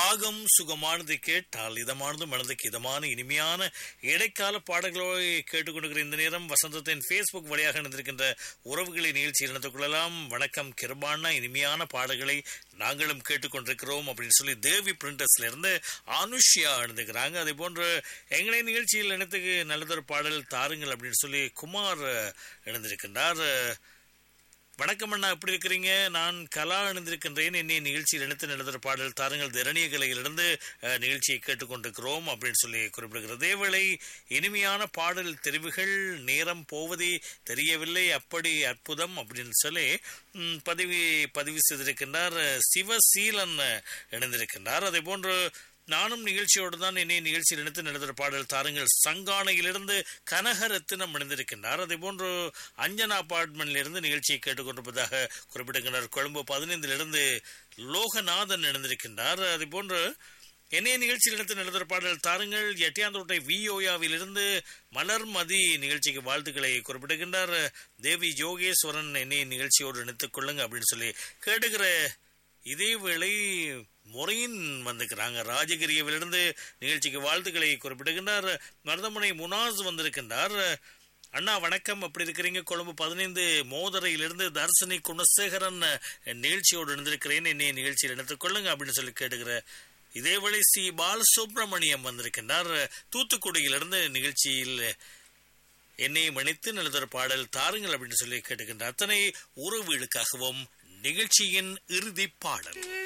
ராகம் சுகமானது கேட்டால் இதமானது மனதுக்கு இதமான இனிமையான இடைக்கால பாடல்களை கேட்டுக்கொண்டிருக்கிற இந்த நேரம் வசந்தத்தின் ஃபேஸ்புக் வழியாக இணைந்திருக்கின்ற உறவுகளை நிகழ்ச்சியில் இணைத்துக் கொள்ளலாம் வணக்கம் கிருபான இனிமையான பாடல்களை நாங்களும் கேட்டுக்கொண்டிருக்கிறோம் அப்படின்னு சொல்லி தேவி பிரிண்டர்ஸ்ல இருந்து அனுஷ்யா இணைந்துக்கிறாங்க அதே போன்று எங்களை நிகழ்ச்சியில் இணைத்துக்கு நல்லதொரு பாடல் தாருங்கள் அப்படின்னு சொல்லி குமார் இணைந்திருக்கின்றார் வணக்கம் அண்ணா எப்படி இருக்கிறீங்க நான் கலா இணைந்திருக்கின்றேன் என்னை நிகழ்ச்சியில் இணைத்து நடந்த பாடல் தாருங்கள் திரணிய கலையிலிருந்து அஹ், நிகழ்ச்சியை கேட்டுக்கொண்டிருக்கிறோம் அப்படின்னு சொல்லி குறிப்பிடுகிறது அதேவேளை இனிமையான பாடல் தெரிவுகள் நேரம் போவதே தெரியவில்லை அப்படி அற்புதம் அப்படின்னு சொல்லி ம், பதிவு பதிவு செய்திருக்கின்றார் சிவசீலன் இணைந்திருக்கின்றார் அதே போன்று நானும் நிகழ்ச்சியோடு தான் என்னை நிகழ்ச்சியில் இணைத்து நடந்த பாடல் தாருங்கள் சங்கானையிலிருந்து கனகரத்தினம் இணைந்திருக்கின்றார் அதே போன்று அஞ்சனா அபார்ட்மெண்ட்ல இருந்து நிகழ்ச்சியை கேட்டுக்கொண்டிருப்பதாக குறிப்பிடுகின்றார் கொழும்பு பதினைந்திலிருந்து லோகநாதன் இணைந்திருக்கின்றார் அதே போன்று என்னைய நிகழ்ச்சியில் எடுத்து நடந்த பாடல் தாருங்கள் எட்டியாந்தோட்டை விஓயாவிலிருந்து மலர்மதி நிகழ்ச்சிக்கு வாழ்த்துக்களை குறிப்பிடுகின்றார் தேவி யோகேஸ்வரன் என்னைய நிகழ்ச்சியோடு இணைத்துக் கொள்ளுங்க அப்படின்னு சொல்லி கேட்டுக்கிற இதேவேளை முறையின் வந்திருக்கிறாங்க ராஜகிரியவிலிருந்து நிகழ்ச்சிக்கு வாழ்த்துக்களை குறிப்பிடுகின்றார் மருதமுனை முனாஸ் வந்திருக்கின்றார் அண்ணா வணக்கம் அப்படி இருக்கிறீங்க கொழும்பு பதினைந்து மோதரையிலிருந்து தர்சனி குணசேகரன் நிகழ்ச்சியோடு இணைந்திருக்கிறேன் என்னை நிகழ்ச்சியில் எடுத்துக் கொள்ளுங்க அப்படின்னு சொல்லி கேட்டுக்கிற இதேவேளை ஸ்ரீ பாலசுப்ரமணியம் வந்திருக்கின்றார் தூத்துக்குடியிலிருந்து நிகழ்ச்சியில் என்னை மன்னித்து நல்லதொரு பாடல் தாருங்கள் அப்படின்னு சொல்லி கேட்டுக்கின்ற அத்தனை உறவுகளுக்காகவும் நிகழ்ச்சியின் இறுதி பாடல்